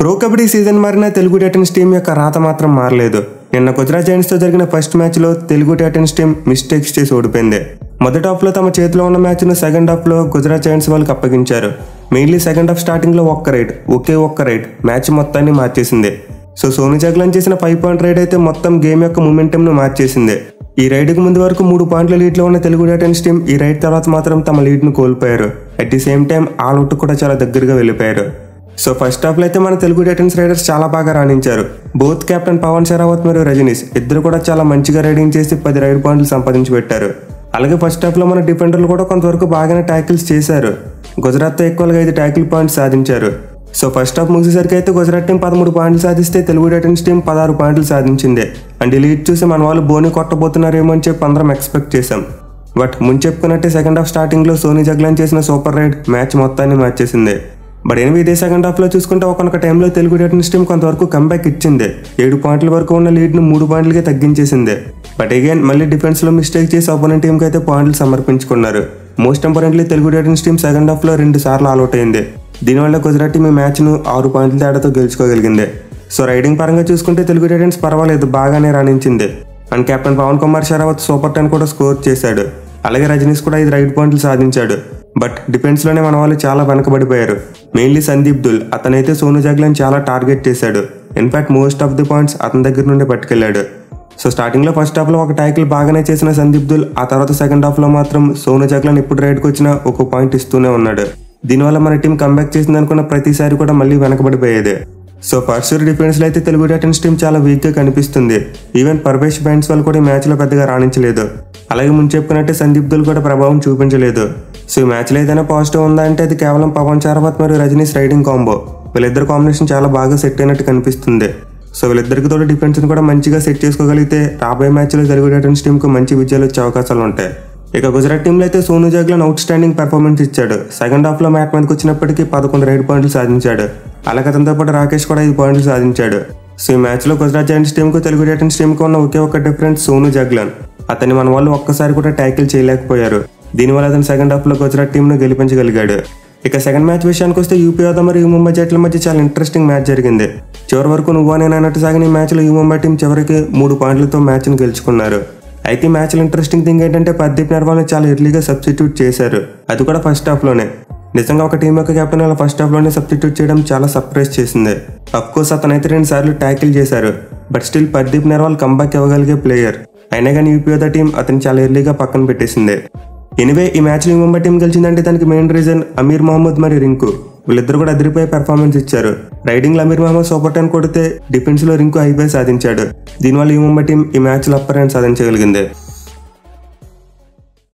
pro kabaddi season మారిన Telugu titans team యొక్క రాత మాత్రం మారలేదు నిన్న గుజరాత్ జైంట్స్తో జరిగిన ఫస్ట్ మ్యాచ్లో తెలుగు టైటన్స్ టీం మిస్టేక్స్ చేసి ఓడిపోయింది మొదటి హాఫ్లో తమ చేతిలో ఉన్న మ్యాచ్ను సెకండ్ హాఫ్లో గుజరాత్ జైంట్స్ వాళ్ళకి అప్పగించారు మెయిన్లీ సెకండ్ హాఫ్ స్టార్టింగ్లో ఒక్క రైడ్ ఒకే ఒక్క రైడ్ మ్యాచ్ మొత్తాన్ని మార్చేసింది సో సోను జగ్లన్ చేసిన ఫైవ్ పాయింట్ రైడ్ అయితే మొత్తం గేమ్ యొక్క మొమెంటంను మార్చేసింది ఈ రైడ్కు ముందు వరకు మూడు పాయింట్ల లీడ్లో ఉన్న తెలుగు టైటన్స్ టీం ఈ రైడ్ తర్వాత మాత్రం తమ లీడ్ను కోల్పోయారు at the same time all out కూడా చాలా దగ్గరగా వెళ్ళిపోయారు సో ఫస్ట్ హాఫ్లో అయితే మన తెలుగు టైటన్స్ రైడర్స్ చాలా బాగా రాణించారు బోత్ కెప్టెన్ పవన్ షరావత్ మరియు రజనీష్ ఇద్దరు కూడా చాలా మంచిగా రైడింగ్ చేసి పది రైడ్ పాయింట్లు సంపాదించి పెట్టారు అలాగే ఫస్ట్ హాఫ్లో మన డిఫెండర్లు కూడా కొంతవరకు బాగానే ట్యాకిల్స్ చేశారు గుజరాత్తో ఎక్కువగా ఐదు ట్యాకిల్ పాయింట్స్ సాధించారు సో ఫస్ట్ హాఫ్ ముగిసేసరికి అయితే గుజరాత్ టీం పదమూడు పాయింట్లు సాధిస్తే తెలుగు టైటన్స్ టీం పదహారు పాయింట్లు సాధించింది అండ్ ఈ లీడ్ చూసి మన వాళ్ళు బోని కొట్టబోతున్నారేమో అని చెప్పి అందరం ఎక్స్పెక్ట్ చేశాం బట్ ముందు చెప్పుకున్నట్టే సెకండ్ హాఫ్ స్టార్టింగ్లో సోనీ జగ్లాన్ చేసిన సూపర్ రైడ్ మ్యాచ్ మొత్తాన్ని మార్చేసింది బట్ ఎనిమిది ఇదే సెకండ్ హాఫ్లో చూసుకుంటే ఒకనొక టైంలో తెలుగు టైటన్స్ టీం కొంతవరకు కంబ్యాక్ ఇచ్చింది ఏడు పాయింట్ల వరకు ఉన్న లీడ్ను మూడు పాయింట్లకే తగ్గించేసింది బట్ అగైన్ మళ్ళీ డిఫెన్స్లో మిస్టేక్ చేసి అపోనెంట్ టీంకి అయితే పాయింట్లు సమర్పించుకున్నారు most importantly Telugu titans team second హాఫ్లో రెండు సార్లు ఆల్అౌట్ అయింది దీనివల్ల గుజరాత్ టీం ఈ మ్యాచ్ను ఆరు పాయింట్ల తేడాతో గెలుచుకోగలిగింది సో రైడింగ్ పరంగా చూసుకుంటే తెలుగు టైటన్స్ పర్వాలేదు బాగానే రాణించింది and captain Pawan Kumar Sehrawat super ten కూడా స్కోర్ చేశాడు అలాగే రజనీష్ కూడా ఐదు రైడ్ పాయింట్లు సాధించాడు బట్ డిఫెన్స్లోనే మన వాళ్ళు చాలా వెనకబడిపోయారు మెయిన్లీ సందీప్ దుల్ అతనైతే సోను జాగ్లను చాలా టార్గెట్ చేశాడు in fact most of the points అతని దగ్గర నుండి పట్టుకెళ్ళాడు సో స్టార్టింగ్లో ఫస్ట్ హాఫ్లో ఒక టైకిల్ బాగానే చేసిన సందీప్ దుల్ ఆ తర్వాత సెకండ్ హాఫ్లో మాత్రం సోను జాగ్లన్ ఇప్పుడు రైడ్కి వచ్చినా ఒక పాయింట్ ఇస్తూనే ఉన్నాడు దీనివల్ల మన టీం కంబ్యాక్ చేసింది అనుకున్న ప్రతిసారి కూడా మళ్ళీ వెనకబడిపోయేది సో పర్సూర్ డిఫెన్స్ లో అయితే తెలుగు టైటన్స్ టీం చాలా వీక్ గా కనిపిస్తుంది ఈవెన్ పర్వేష్ బ్యాండ్స్ వాళ్ళు కూడా ఈ మ్యాచ్ లో పెద్దగా రాణించలేదు అలాగే ముందు చెప్పుకున్నట్టే సందీప్ దుల్ కూడా ప్రభావం చూపించలేదు సో ఈ మ్యాచ్ లో ఏదైనా పాజిటివ్ ఉందా అంటే అది కేవలం పవన్ చారవత్ మరియు రజనీష్ రైడింగ్ కాంబో వీళ్ళిద్దరు కాంబినేషన్ చాలా బాగా సెట్ అయినట్టు కనిపిస్తుంది సో వీళ్ళిద్దరికి తోడు డిఫెన్స్ కూడా మంచిగా సెట్ చేసుకోగలిగితే రాబోయే మ్యాచ్ లో తెలుగు టైటన్స్ టీం కు మంచి విజయాలు వచ్చే అవకాశాలు ఉంటాయి ఇక గుజరాత్ టీంలో అయితే Sonu Jaglan outstanding performance ఇచ్చాడు సెకండ్ హాఫ్ లో మ్యాట్ మీదకి వచ్చినప్పటికీ పదకొండు రైడ్ పాయింట్లు సాధించాడు అలాగే అతనితో పాటు రాకేష్ కూడా ఐదు పాయింట్లు సాధించాడు సో ఈ మ్యాచ్ లో గుజరాత్ జైంట్స్ టీం కు తెలుగు టైటన్స్ టీం కు ఉన్న ఒకే ఒక్క డిఫరెన్స్ సోను జగ్లన్ అతన్ని మన వాళ్ళు ఒక్కసారి కూడా ట్యాకిల్ చేయలేకపోయారు దీనివల్ల అతను సెకండ్ హాఫ్ లో గుజరాత్ టీం ను గెలిపించగలిగాడు ఇక సెకండ్ మ్యాచ్ విషయానికి వస్తే యూపీ యోధ మరియు ముంబై జట్ల మధ్య చాలా ఇంట్రెస్టింగ్ మ్యాచ్ జరిగింది చివరి వరకు నువ్వు నేను అన్నట్టు సాగిన ఈ మ్యాచ్ లో యూ ముంబై టీం చివరికి మూడు పాయింట్లతో మ్యాచ్ ను గెలుచుకున్నారు అయితే ఈ మ్యాచ్లో ఇంట్రెస్టింగ్ థింగ్ ఏంటంటే పర్దీప్ నర్వాల్ని చాలా ఎర్లీగా సబ్స్టిట్యూట్ చేశారు అది కూడా ఫస్ట్ హాఫ్లోనే నిజంగా ఒక టీం యొక్క కెప్టెన్ అలా ఫస్ట్ హాఫ్లోనే సబ్స్టిట్యూట్ చేయడం చాలా సర్ప్రైజ్ చేసింది అఫ్ కోర్స్ అతనైతే రెండు సార్లు ట్యాకిల్ చేశారు but still Pardeep Narwal comeback ఇవ్వగలిగే ప్లేయర్ అయినా కానీ యూపీఓ టీం అతను చాలా ఎర్లీగా పక్కన పెట్టేసింది ఎనివే ఈ మ్యాచ్లో ముంబై టీం గెలిచిందంటే దానికి మెయిన్ రీజన్ అమీర్ మహమ్మద్ మరియు రింకు వీళ్ళిద్దరు కూడా అదిరిపోయే పెర్ఫార్మెన్స్ ఇచ్చారు రైడింగ్ లో అమీర్ మహమ్మద్ సూపర్ టెన్ కొడితే డిఫెన్స్ లో రింకు హైపై సాధించాడు దీనివల్ల ఈ ముంబై టీం ఈ మ్యాచ్ లో అప్పర్ హ్యాండ్ సాధించగలిగింది